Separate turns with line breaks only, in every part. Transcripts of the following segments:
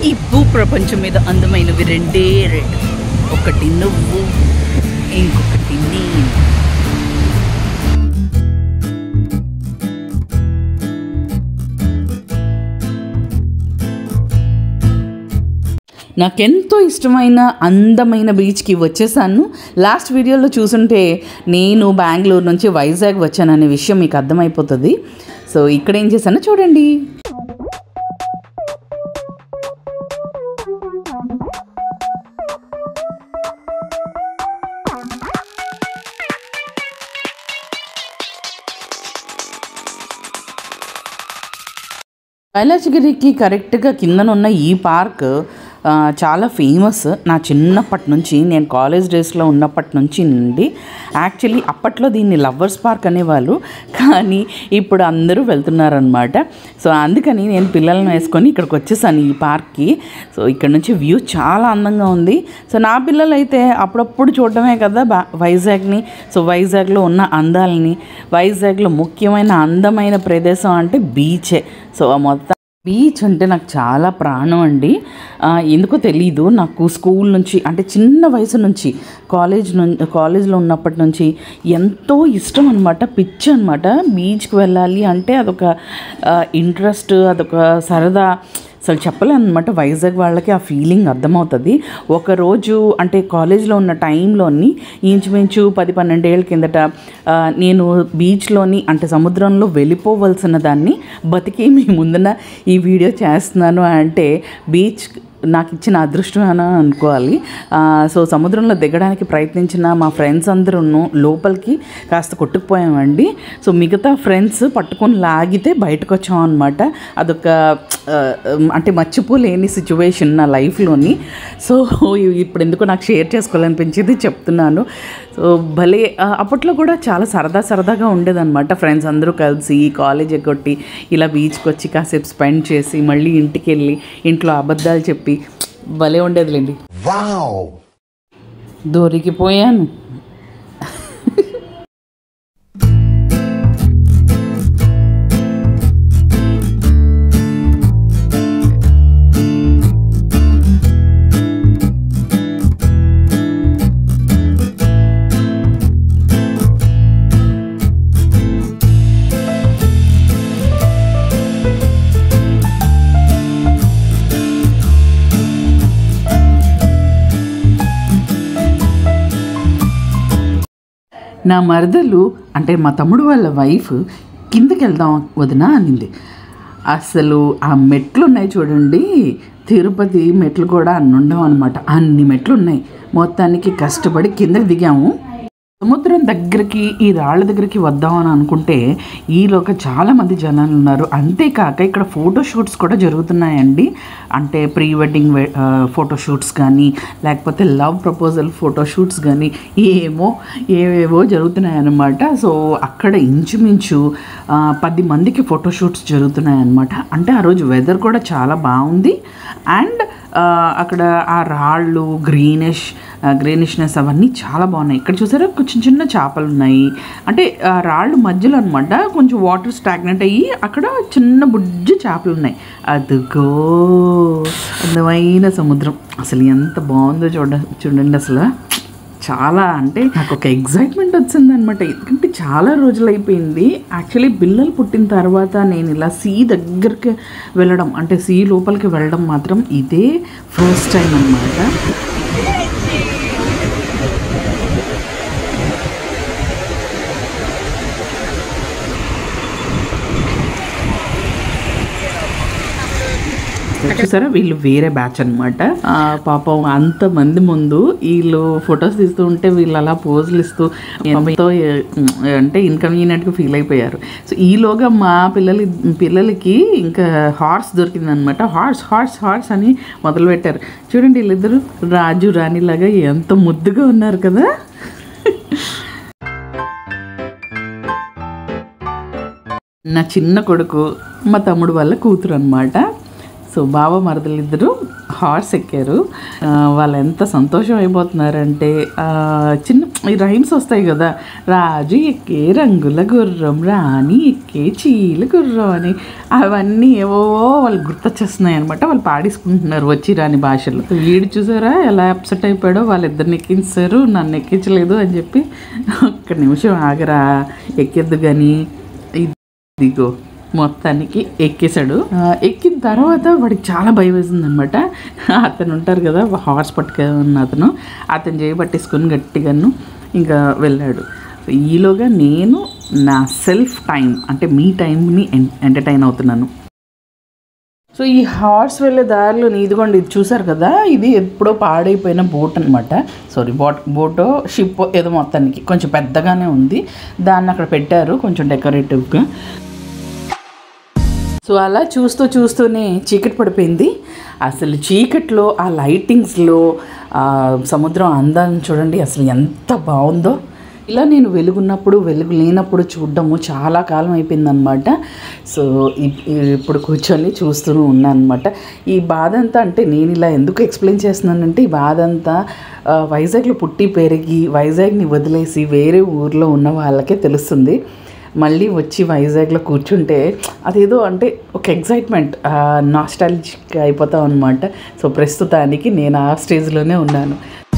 ఈ భూ ప్రపంచం మీద అందమైనవి రెండే రెండు ఒకటి నువ్వు ఇంకొకటి నేను నాకెంతో ఇష్టమైన అందమైన బీచ్కి వచ్చేసాను లాస్ట్ వీడియోలో చూసుంటే నేను బెంగళూరు నుంచి వైజాగ్ వచ్చాననే విషయం మీకు అర్థమైపోతుంది సో ఇక్కడ ఏం చేశానో చూడండి కైలాసగిరికి కరెక్ట్గా కిందనున్న ఈ పార్క్ ఆ, చాలా ఫేమస్ నా చిన్నప్పటి నుంచి నేను కాలేజ్ డేస్లో ఉన్నప్పటి నుంచి నుండి యాక్చువల్లీ అప్పట్లో దీన్ని లవ్వర్స్ పార్క్ అనేవాళ్ళు కానీ ఇప్పుడు అందరూ వెళ్తున్నారనమాట సో అందుకని నేను పిల్లల్ని వేసుకొని ఇక్కడికి వచ్చేసాను ఈ పార్క్కి సో ఇక్కడ నుంచి వ్యూ చాలా అందంగా ఉంది సో నా పిల్లలు అయితే అప్పుడప్పుడు చూడడమే కదా బా వైజాగ్ని సో వైజాగ్లో ఉన్న అందాలని వైజాగ్లో ముఖ్యమైన అందమైన ప్రదేశం అంటే బీచే సో ఆ మొత్తం బీచ్ అంటే నాకు చాలా ప్రాణం అండి ఆ, ఎందుకో తెలీదు నాకు స్కూల్ నుంచి అంటే చిన్న వయసు నుంచి కాలేజ్ నుంచి కాలేజ్లో ఉన్నప్పటి నుంచి ఎంతో ఇష్టం అనమాట పిచ్చి అనమాట బీచ్కి వెళ్ళాలి అంటే అదొక ఇంట్రెస్ట్ అదొక సరదా అసలు చెప్పలేను అనమాట వైజాగ్ వాళ్ళకి ఆ ఫీలింగ్ అర్థమవుతుంది ఒకరోజు అంటే కాలేజ్లో ఉన్న టైంలోని ఇంచుమించు పది పన్నెండేళ్ళ కిందట ఆ, నేను బీచ్లోని అంటే సముద్రంలో వెళ్ళిపోవలసిన దాన్ని బతికి మీ ముందున ఈ వీడియో చేస్తున్నాను అంటే బీచ్ నాకు ఇచ్చిన అదృష్టం అని అనుకోవాలి ఆ, సో సముద్రంలో దిగడానికి ప్రయత్నించిన మా ఫ్రెండ్స్ అందరూ లోపలికి కాస్త కొట్టుకుపోయామండి సో మిగతా ఫ్రెండ్స్ పట్టుకొని లాగితే బయటకు వచ్చాం అనమాట అదొక ఆ, అంటే మర్చిపోలేని సిచ్యువేషన్ నా లైఫ్లోని సో ఇప్పుడు ఎందుకో నాకు షేర్ చేసుకోవాలనిపించింది చెప్తున్నాను సో భలే ఆ, అప్పట్లో కూడా చాలా సరదా సరదాగా ఉండేదన్నమాట ఫ్రెండ్స్ అందరూ కలిసి కాలేజ్ ఎగ్గొట్టి ఇలా బీచ్కి వచ్చి కాసేపు స్పెండ్ చేసి మళ్ళీ ఇంటికి వెళ్ళి ఇంట్లో అబద్ధాలు చెప్పి భలే ఉండేదిలేండి
Wow!
దొరికిపోయాను నా మరదలు అంటే మా తమ్ముడు వాళ్ళ వైఫ్ కిందకి వెళ్దాం వదినా అనింది అసలు ఆ మెట్లు ఉన్నాయి చూడండి తిరుపతి మెట్లు కూడా అన్ని ఉండవు అనమాట అన్ని మెట్లు ఉన్నాయి మొత్తానికి కష్టపడి కిందకి దిగాము సముద్రం దగ్గరికి ఈ రాళ్ళ దగ్గరికి వద్దామని అనుకుంటే ఈలోక చాలా మంది జనాలు ఉన్నారు అంతేకాక ఇక్కడ ఫోటో షూట్స్ కూడా జరుగుతున్నాయండి అంటే ప్రీ వెడ్డింగ్ ఫోటో షూట్స్ కానీ లేకపోతే లవ్ ప్రపోజల్ ఫోటో షూట్స్ కానీ ఏమో ఏవేవో జరుగుతున్నాయన్నమాట సో అక్కడ ఇంచుమించు ఆ, పది మందికి ఫోటో షూట్స్ జరుగుతున్నాయన్నమాట అంటే ఆ రోజు వెదర్ కూడా చాలా బాగుంది అండ్ ఆ, అక్కడ ఆ రాళ్ళు గ్రీనిష్ గ్రీనిష్నెస్ అవన్నీ చాలా బాగున్నాయి ఇక్కడ చూసారా కొంచెం చిన్న చేపలు ఉన్నాయి అంటే ఆ రాళ్ళు మధ్యలో అనమాట కొంచెం వాటర్ స్టాగ్నెంట్ అయ్యి అక్కడ చిన్న బుజ్జి చేపలు ఉన్నాయి అదిగో అందమైన సముద్రం అసలు ఎంత బాగుందో చూడ చూడండి అసలు చాలా అంటే నాకు ఒక ఎగ్జైట్మెంట్ వచ్చింది అనమాట ఎందుకంటే చాలా రోజులు అయిపోయింది యాక్చువల్లీ పిల్లలు పుట్టిన తర్వాత నేను ఇలా సీ దగ్గరికి వెళ్ళడం అంటే సీ లోపలికి వెళ్ళడం మాత్రం ఇదే ఫస్ట్ టైం అనమాట చూసారా వీళ్ళు వేరే బ్యాచ్ అనమాట పాపం అంత మంది ముందు వీళ్ళు ఫొటోస్ తీస్తూ ఉంటే వీళ్ళు అలా పోజులు ఇస్తూ ఎంతో ఉమ్, అంటే ఇన్కన్వీనియంట్గా ఫీల్ అయిపోయారు సో ఈలోగా మా పిల్లలి పిల్లలకి ఇంకా హార్స్ దొరికిందనమాట హార్స్ హార్స్ హార్స్ అని మొదలుపెట్టారు చూడండి వీళ్ళిద్దరు రాజు రాణిలాగా ఎంత ముద్దుగా ఉన్నారు కదా నా చిన్న కొడుకు మా తమ్ముడు వాళ్ళ కూతురు అనమాట సో బావ మరదలు ఇద్దరు హార్స్ ఎక్కారు ఆ, వాళ్ళు ఎంత సంతోషం అయిపోతున్నారంటే ఆ, చిన్న ఈ రైమ్స్ వస్తాయి కదా రాజు ఎక్కే రంగుల గుర్రం రాణి ఎక్కే చీల గుర్రం అని అవన్నీ ఏవో వాళ్ళు గుర్తొచ్చేస్తున్నాయి అనమాట వాళ్ళు పాడేసుకుంటున్నారు వచ్చి రాని భాషలు వీడు చూసారా ఎలా అప్సెట్ అయిపోయాడో వాళ్ళిద్దరిని ఎక్కించారు నన్ను ఎక్కించలేదు అని చెప్పి ఒక్క నిమిషం ఆగరా ఎక్కిద్దు కానీ ఇదిగో మొత్తానికి ఎక్కేశాడు ఆ, ఎక్కిన తర్వాత వాడికి చాలా భయం వేసింది అనమాట అతను ఉంటారు కదా హార్స్ పట్టుకున్న అతను అతను చేయబట్టేసుకొని గట్టిగాను ఇంకా వెళ్ళాడు సో ఈలోగా నేను నా సెల్ఫ్ టైం అంటే మీ టైంని ఎంటర్టైన్ అవుతున్నాను సో ఈ హార్స్ వెళ్ళే దారిలో ఇదిగోండి ఇది చూసారు కదా ఇది ఎప్పుడో పాడైపోయిన బోట్ అనమాట సారీ బోట్ బోటో షిప్ ఏదో మొత్తానికి కొంచెం పెద్దగానే ఉంది దాన్ని అక్కడ పెట్టారు కొంచెం డెకరేటివ్గా సో అలా చూస్తూ చూస్తూనే చీకటి పడిపోయింది అసలు చీకట్లో ఆ లైటింగ్స్లో ఆ సముద్రం అందాన్ని చూడండి అసలు ఎంత బాగుందో ఇలా నేను వెలుగున్నప్పుడు వెలుగు లేనప్పుడు చూడడము చాలా కాలం అయిపోయిందనమాట సో ఇప్- ఇప్పుడు కూర్చొని చూస్తూనే ఉన్నాను అనమాట ఈ బాధ అంతా అంటే నేను ఇలా ఎందుకు ఎక్స్ప్లెయిన్ చేస్తున్నానంటే ఈ బాధ అంతా ఆ, వైజాగ్లో పుట్టి పెరిగి వైజాగ్ని వదిలేసి వేరే ఊర్లో ఉన్న వాళ్ళకే తెలుస్తుంది మళ్ళీ వచ్చి వైజాగ్లో కూర్చుంటే అదేదో అంటే ఒక ఎగ్జైట్మెంట్ నాస్టాలజిక్ అయిపోతాం అనమాట సో ప్రస్తుతానికి నేను ఆ స్టేజ్లోనే ఉన్నాను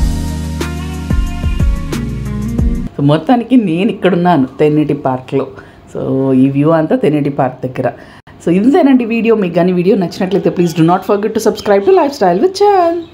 సో మొత్తానికి నేను ఇక్కడున్నాను తెన్నిటి పార్క్లో సో ఈ వ్యూ అంతా తెన్నిటి పార్క్ దగ్గర సో ఇంతేనండి వీడియో మీకు కానీ వీడియో నచ్చినట్లయితే please do not forget to subscribe to lifestyle with ఛాన్